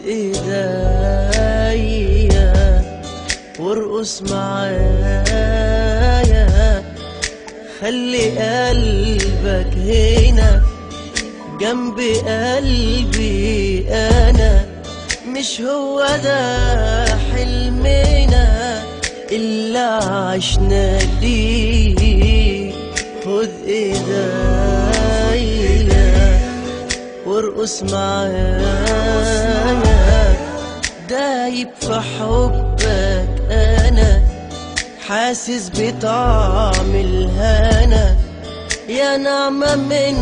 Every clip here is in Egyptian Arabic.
ايديا وارقص معايا خلي قلبك هنا جنب قلبي انا مش هو ده حلمنا اللي عشنا ليه خد ايديا وارقص معايا دايب في حبك انا حاسس بطعم الهنا يا نعمة من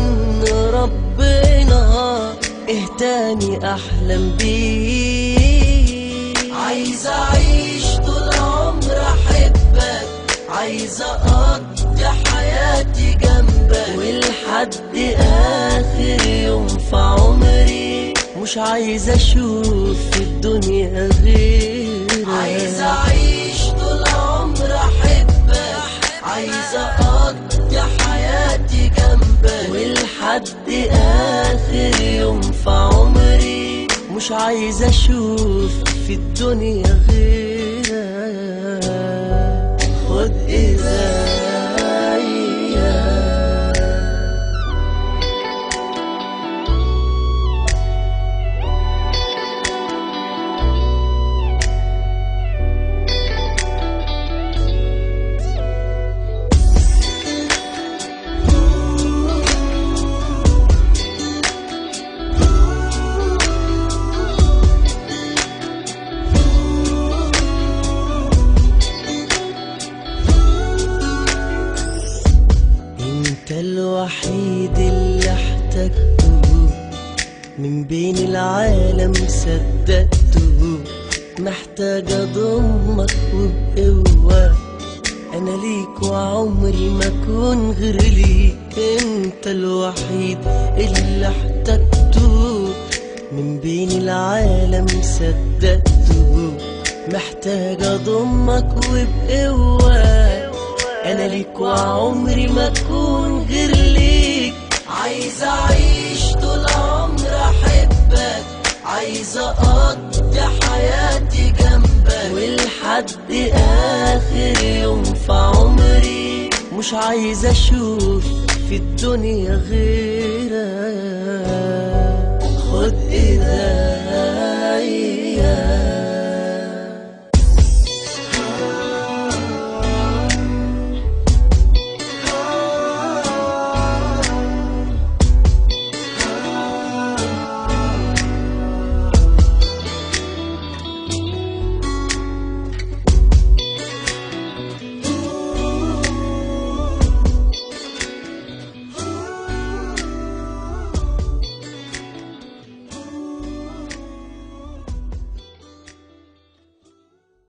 ربنا اهتاني احلم بيك عايز اعيش طول عمر احبك عايز اقضي حياتي جنبك ولحد اخر يوم في عمري مش عايز اشوف في الدنيا غيرك عايز اعيش طول عمر احبك عايز اقضي حياتي جنبك ولحد اخر يوم في عمري مش عايز اشوف في الدنيا غيرك خد ايديا انت الوحيد اللي احتجته من بين العالم صدقته محتاج اضمك وبقوة انا ليك وعمري ما اكون غير ليك انت الوحيد اللي احتجته من بين العالم صدقته محتاج اضمك وبقوة انا ليك وعمري ما اكون غير ليك عايز اعيش طول عمري احبك عايز اقضي حياتي جنبك ولحد اخر يوم في عمري مش عايز اشوف في الدنيا غير